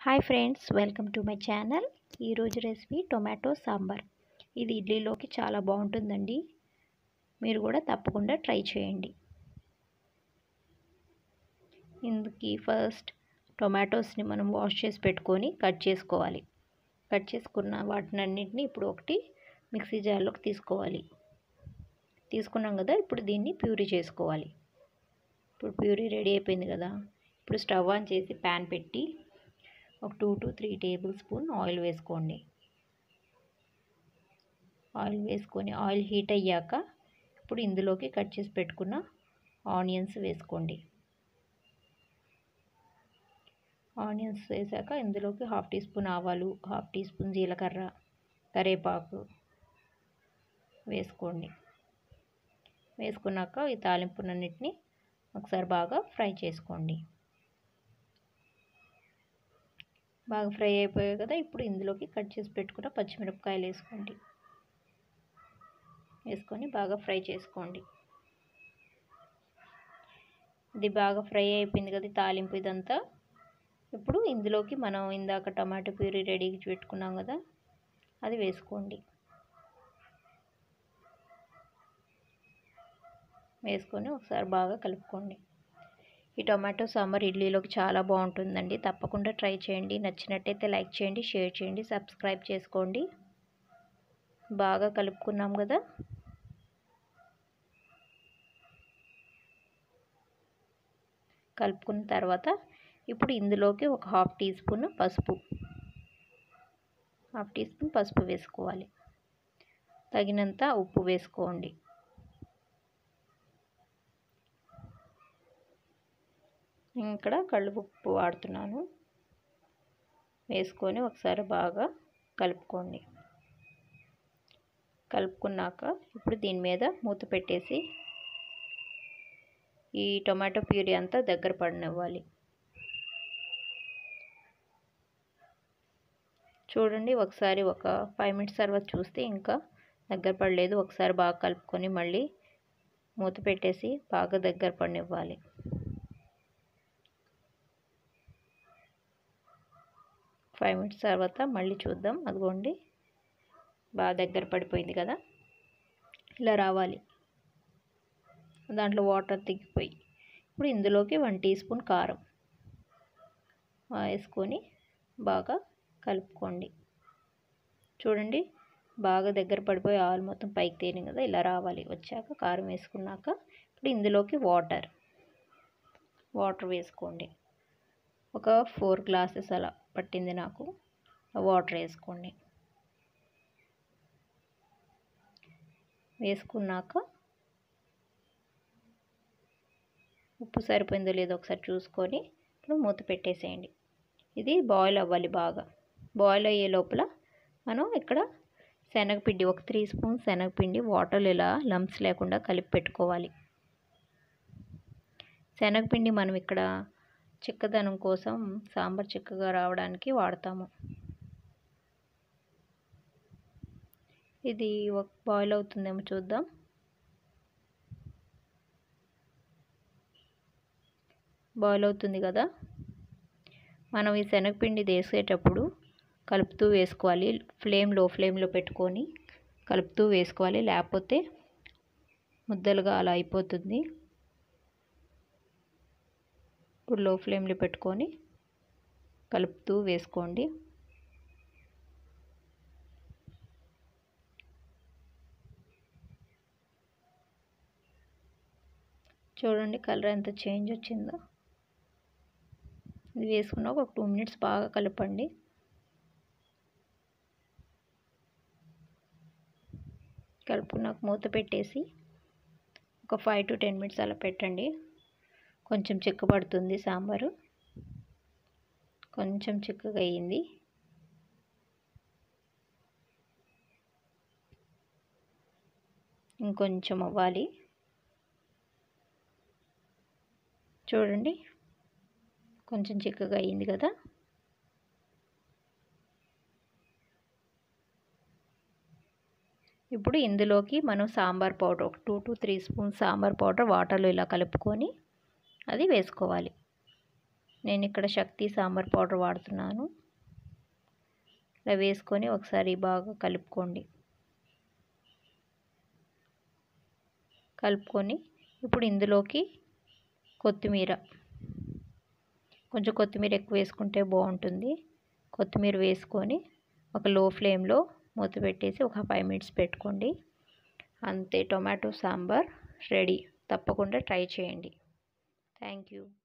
hi friends welcome to my channel ఈరోజు recipe tomato sambar ఇది ఇడ్లీలోకి చాలా బాగుంటుందండి మీరు కూడా తప్పకుండా ట్రై చేయండి ఇందుకు ఫస్ట్ టొమాటోస్ని మనం వాష్ చేసి పెట్టుకొని కట్ చేసుకోవాలి కట్ చేసుకున్న వాటినన్నింటినీ ఇప్పుడు ఒకటి మిక్సీ జార్లోకి తీసుకోవాలి తీసుకున్నాం కదా ఇప్పుడు దీన్ని ప్యూరీ చేసుకోవాలి ఇప్పుడు ప్యూరీ రెడీ అయిపోయింది కదా ఇప్పుడు స్టవ్ ఆన్ చేసి ప్యాన్ పెట్టి ఒక two to three tablespoon oil వేసుకోండి ఆయిల్ వేసుకొని ఆయిల్ హీట్ అయ్యాక ఇప్పుడు ఇందులోకి కట్ చేసి పెట్టుకున్న ఆనియన్స్ వేసుకోండి ఆనియన్స్ వేసాక ఇందులోకి హాఫ్ టీ స్పూన్ ఆవాలు హాఫ్ టీ స్పూన్ జీలకర్ర కరివేపాకు వేసుకోండి వేసుకున్నాక ఈ తాలింపునన్నిటిని ఒకసారి బాగా ఫ్రై చేసుకోండి బాగా ఫ్రై అయిపోయాయి కదా ఇప్పుడు ఇందులోకి కట్ చేసి పెట్టుకున్న పచ్చిమిరపకాయలు వేసుకోండి వేసుకొని బాగా ఫ్రై చేసుకోండి ఇది బాగా ఫ్రై అయిపోయింది కదా తాలింపు ఇదంతా ఇప్పుడు ఇందులోకి మనం ఇందాక టమాటో ప్యూరీ రెడీకి పెట్టుకున్నాం కదా అది వేసుకోండి వేసుకొని ఒకసారి బాగా కలుపుకోండి ఈ టొమాటో సాంబార్ ఇడ్లీలోకి చాలా బాగుంటుందండి తప్పకుండా ట్రై చేయండి నచ్చినట్టయితే లైక్ చేయండి షేర్ చేయండి సబ్స్క్రైబ్ చేసుకోండి బాగా కలుపుకున్నాం కదా కలుపుకున్న తర్వాత ఇప్పుడు ఇందులోకి ఒక హాఫ్ టీ స్పూన్ పసుపు హాఫ్ టీ స్పూన్ పసుపు వేసుకోవాలి తగినంత ఉప్పు వేసుకోండి ఇక్కడ కళ్ళు ఉప్పు వాడుతున్నాను వేసుకొని ఒకసారి బాగా కలుపుకోండి కలుపుకున్నాక ఇప్పుడు దీని మీద మూత పెట్టేసి ఈ టొమాటో ప్యూరీ అంతా దగ్గర పడనివ్వాలి చూడండి ఒకసారి ఒక ఫైవ్ మినిట్స్ తర్వాత చూస్తే ఇంకా దగ్గర పడలేదు ఒకసారి బాగా కలుపుకొని మళ్ళీ మూత పెట్టేసి బాగా దగ్గర పడనివ్వాలి ఫైవ్ మినిట్స్ తర్వాత మళ్ళీ చూద్దాం అదిగోండి బాగా దగ్గర పడిపోయింది కదా ఇలా రావాలి దాంట్లో వాటర్ దిగిపోయి ఇప్పుడు ఇందులోకి వన్ టీ స్పూన్ కారం వేసుకొని బాగా కలుపుకోండి చూడండి బాగా దగ్గర పడిపోయి ఆయిల్ మొత్తం పైకి తేలింది కదా ఇలా రావాలి వచ్చాక కారం వేసుకున్నాక ఇప్పుడు ఇందులోకి వాటర్ వాటర్ వేసుకోండి ఒక ఫోర్ గ్లాసెస్ అలా పట్టింది నాకు వాటర్ వేసుకోండి వేసుకున్నాక ఉప్పు సరిపోయిందో లేదో ఒకసారి చూసుకొని ఇప్పుడు మూత పెట్టేసేయండి ఇది బాయిల్ అవ్వాలి బాగా బాయిల్ అయ్యే లోపల మనం ఇక్కడ శనగపిండి ఒక త్రీ స్పూన్ శనగపిండి వాటర్లు ఇలా లంప్స్ లేకుండా కలిపి పెట్టుకోవాలి శనగపిండి మనం ఇక్కడ చిక్కదనం కోసం సాంబార్ చిక్కగా రావడానికి వాడతాము ఇది ఒక బాయిల్ అవుతుందేమో చూద్దాం బాయిల్ అవుతుంది కదా మనం ఈ శనగపిండి వేసేటప్పుడు కలుపుతూ వేసుకోవాలి ఫ్లేమ్ లో ఫ్లేమ్లో పెట్టుకొని కలుపుతూ వేసుకోవాలి లేకపోతే ముద్దలుగా అలా అయిపోతుంది ఇప్పుడు లో ఫ్లేమ్లో పెట్టుకొని కలుపుతూ వేసుకోండి చూడండి కలర్ ఎంత చేంజ్ వచ్చిందో ఇది వేసుకున్నాక ఒక టూ మినిట్స్ బాగా కలపండి కలుపుకున్నాక మూత పెట్టేసి ఒక ఫైవ్ టు టెన్ మినిట్స్ అలా పెట్టండి కొంచెం చిక్కబడుతుంది సాంబారు కొంచెం చిక్కగా అయ్యింది ఇంకొంచెం అవ్వాలి చూడండి కొంచెం చిక్కగా అయ్యింది కదా ఇప్పుడు ఇందులోకి మనం సాంబార్ పౌడర్ ఒక two to three spoon sambar powder వాటర్లో ఇలా కలుపుకొని అది వేసుకోవాలి నేను ఇక్కడ శక్తి సాంబార్ పౌడర్ వాడుతున్నాను ఇలా వేసుకొని ఒకసారి బాగా కలుపుకోండి కలుపుకొని ఇప్పుడు ఇందులోకి కొత్తిమీర కొంచెం కొత్తిమీర ఎక్కువ వేసుకుంటే బాగుంటుంది కొత్తిమీర వేసుకొని ఒక లో ఫ్లేమ్లో మూత పెట్టేసి ఒక ఫైవ్ మినిట్స్ పెట్టుకోండి అంతే టొమాటో సాంబార్ రెడీ తప్పకుండా ట్రై చేయండి థ్యాంక్ యూ